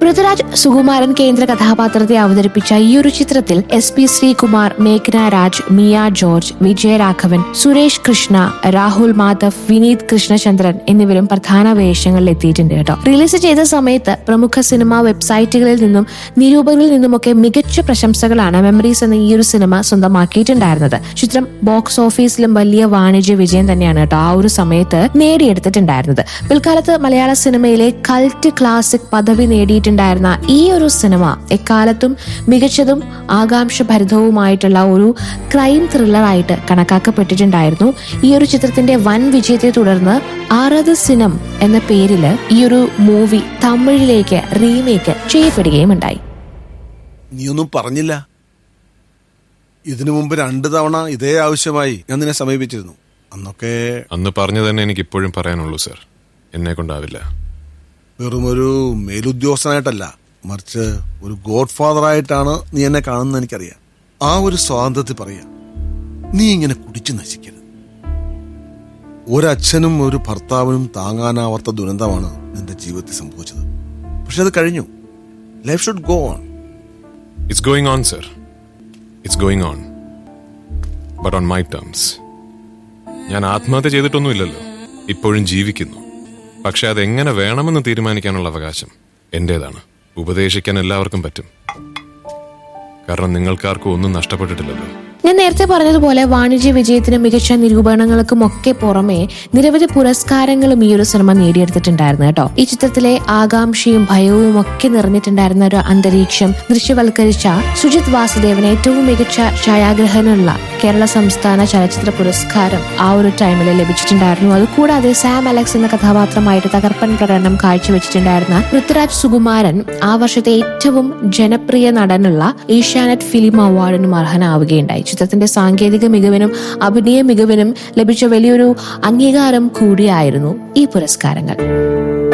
പൃഥ്വിരാജ് സുകുമാരൻ കേന്ദ്ര കഥാപാത്രത്തെ അവതരിപ്പിച്ച ഈ ഒരു ചിത്രത്തിൽ എസ് പി ശ്രീകുമാർ മേഘ്ന രാജ് മിയ ജോർജ് വിജയരാഘവൻ സുരേഷ് കൃഷ്ണ രാഹുൽ മാധവ് വിനീത് കൃഷ്ണചന്ദ്രൻ എന്നിവരും പ്രധാന വേഷങ്ങളിൽ എത്തിയിട്ടുണ്ട് കേട്ടോ റിലീസ് ചെയ്ത സമയത്ത് പ്രമുഖ സിനിമാ വെബ്സൈറ്റുകളിൽ നിന്നും നിരൂപകരിൽ നിന്നുമൊക്കെ മികച്ച പ്രശംസകളാണ് മെമ്മറീസ് എന്ന ഈ ഒരു സിനിമ സ്വന്തമാക്കിയിട്ടുണ്ടായിരുന്നത് ചിത്രം ബോക്സ് ഓഫീസിലും വലിയ വാണിജ്യ വിജയം തന്നെയാണ് കേട്ടോ ആ ഒരു സമയത്ത് നേടിയെടുത്തിട്ടുണ്ടായിരുന്നത് പിൽക്കാലത്ത് മലയാള സിനിമയിലെ കൾട്ട് ക്ലാസിക് പദവി നേടിയിട്ടുണ്ടായിരുന്ന ഈ ഒരു സിനിമ എക്കാലത്തും മികച്ചതും ആകാംക്ഷഭരിതവുമായിട്ടുള്ള ഒരു ക്രൈം ത്രില്ലറായിട്ട് കണക്കാക്കപ്പെട്ടിട്ടുണ്ടായിരുന്നു ഈ ഒരു ചിത്രത്തിന്റെ വൻ വിജയത്തെ തുടർന്ന് ആറത് സിനം എന്ന പേരില് ഈ ഒരു മൂവി തമിഴിലേക്ക് റീമേക്ക് ചെയ്യപ്പെടുകയും ഉണ്ടായി നീയൊന്നും പറഞ്ഞില്ല ഇതിനു മുമ്പ് രണ്ടു തവണ ഇതേ ആവശ്യമായി ഞാൻ നിന്നെ സമീപിച്ചിരുന്നു അന്നൊക്കെ അന്ന് പറഞ്ഞു തന്നെ എനിക്ക് ഇപ്പോഴും പറയാനുള്ളൂ സർ എന്നെ കൊണ്ടാവില്ല വെറുമൊരു മേലുദ്യോഗസ്ഥനായിട്ടല്ല മറിച്ച് ഒരു ഗോഡ് ഫാദർ ആയിട്ടാണ് നീ എന്നെ കാണുന്നത് എനിക്കറിയാം ആ ഒരു സ്വാതന്ത്ര്യത്തിൽ പറയാം നീ ഇങ്ങനെ കുടിച്ചു നശിക്കരുത് ഒരച്ഛനും ഒരു ഭർത്താവിനും താങ്ങാനാവാത്ത ദുരന്തമാണ് നിന്റെ ജീവിതത്തിൽ സംഭവിച്ചത് പക്ഷെ അത് കഴിഞ്ഞു life should go on it's going on sir it's going on but on my terms ഞാൻ ആത്മഹത്യ ചെയ്തിട്ടൊന്നുമില്ലല്ലോ ഇപ്പോഴും ജീവിക്കുന്നു പക്ഷെ അതെങ്ങനെ വേണമെന്ന് തീരുമാനിക്കാനുള്ള അവകാശം എന്റേതാണ് ഉപദേശിക്കാൻ എല്ലാവർക്കും പറ്റും കാരണം നിങ്ങൾക്കാർക്കും ഒന്നും നഷ്ടപ്പെട്ടിട്ടില്ലല്ലോ ഞാൻ നേരത്തെ പറഞ്ഞതുപോലെ വാണിജ്യ വിജയത്തിനും മികച്ച നിരൂപണങ്ങൾക്കും ഒക്കെ പുറമെ നിരവധി പുരസ്കാരങ്ങളും ഈ ഒരു സിനിമ നേടിയെടുത്തിട്ടുണ്ടായിരുന്നു കേട്ടോ ഈ ചിത്രത്തിലെ ആകാംക്ഷയും ഭയവും ഒക്കെ നിറഞ്ഞിട്ടുണ്ടായിരുന്ന ഒരു അന്തരീക്ഷം ദൃശ്യവൽക്കരിച്ച സുജിത് വാസുദേവന് ഏറ്റവും മികച്ച ഛായാഗ്രഹനുള്ള കേരള സംസ്ഥാന ചലച്ചിത്ര പുരസ്കാരം ആ ഒരു ടൈമിൽ ലഭിച്ചിട്ടുണ്ടായിരുന്നു അതുകൂടാതെ സാം അലക്സ് എന്ന കഥാപാത്രമായിട്ട് തകർപ്പൻ പ്രകടനം കാഴ്ചവെച്ചിട്ടുണ്ടായിരുന്ന പൃഥ്വിരാജ് സുകുമാരൻ ആ വർഷത്തെ ഏറ്റവും ജനപ്രിയ നടനുള്ള ഏഷ്യാനെറ്റ് ഫിലിം അവാർഡിനും അർഹനാവുകയുണ്ടായി ചിത്രത്തിന്റെ സാങ്കേതിക മികവിനും അഭിനയ മികവിനും ലഭിച്ച വലിയൊരു അംഗീകാരം കൂടിയായിരുന്നു ഈ പുരസ്കാരങ്ങൾ